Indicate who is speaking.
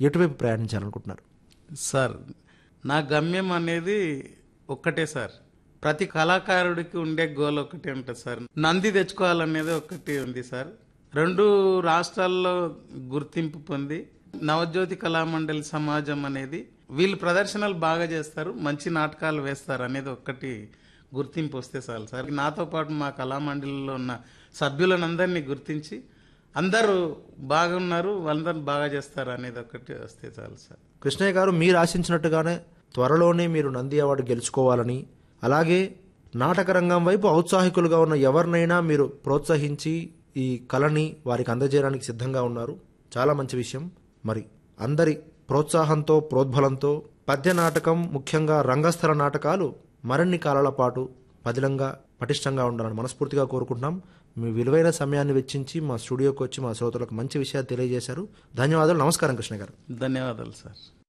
Speaker 1: ఎటువైపు ప్రయాణించాలనుకుంటున్నారు
Speaker 2: సార్ నా గమ్యం అనేది ఒక్కటే సార్ ప్రతి కళాకారుడికి ఉండే గోల్ ఒకటి ఉంటుంది సార్ నంది తెచ్చుకోవాలనేది ఒకటి ఉంది సార్ రెండు రాష్ట్రాల్లో గుర్తింపు పొంది నవజ్యోతి కళామండలి సమాజం అనేది వీళ్ళు ప్రదర్శనలు బాగా చేస్తారు మంచి నాటకాలు వేస్తారు అనేది ఒక్కటి గుర్తింపు వస్తే చాలు సార్ నాతో పాటు మా కళామండలిలో ఉన్న సభ్యులనందరినీ గుర్తించి అందరూ బాగున్నారు వాళ్ళందరూ బాగా చేస్తారు అనేది ఒకటి వస్తే చాలు సార్
Speaker 1: కృష్ణయ్య గారు మీరు ఆశించినట్టుగానే త్వరలోనే మీరు నంది అవార్డు గెలుచుకోవాలని అలాగే నాటక రంగం వైపు ఔత్సాహికులుగా ఉన్న ఎవరినైనా మీరు ప్రోత్సహించి ఈ కళని వారికి అందజేయడానికి సిద్ధంగా ఉన్నారు చాలా మంచి విషయం మరి అందరి ప్రోత్సాహంతో ప్రోద్బలంతో పద్య నాటకం ముఖ్యంగా రంగస్థల నాటకాలు మరిన్ని కాలాల పాటు పదిలంగా పటిష్టంగా ఉండాలని మనస్ఫూర్తిగా కోరుకుంటున్నాం మీ విలువైన సమయాన్ని వెచ్చించి మా స్టూడియోకి వచ్చి మా శ్రోతలకు మంచి విషయాలు తెలియజేశారు ధన్యవాదాలు నమస్కారం కృష్ణ గారు
Speaker 2: ధన్యవాదాలు సార్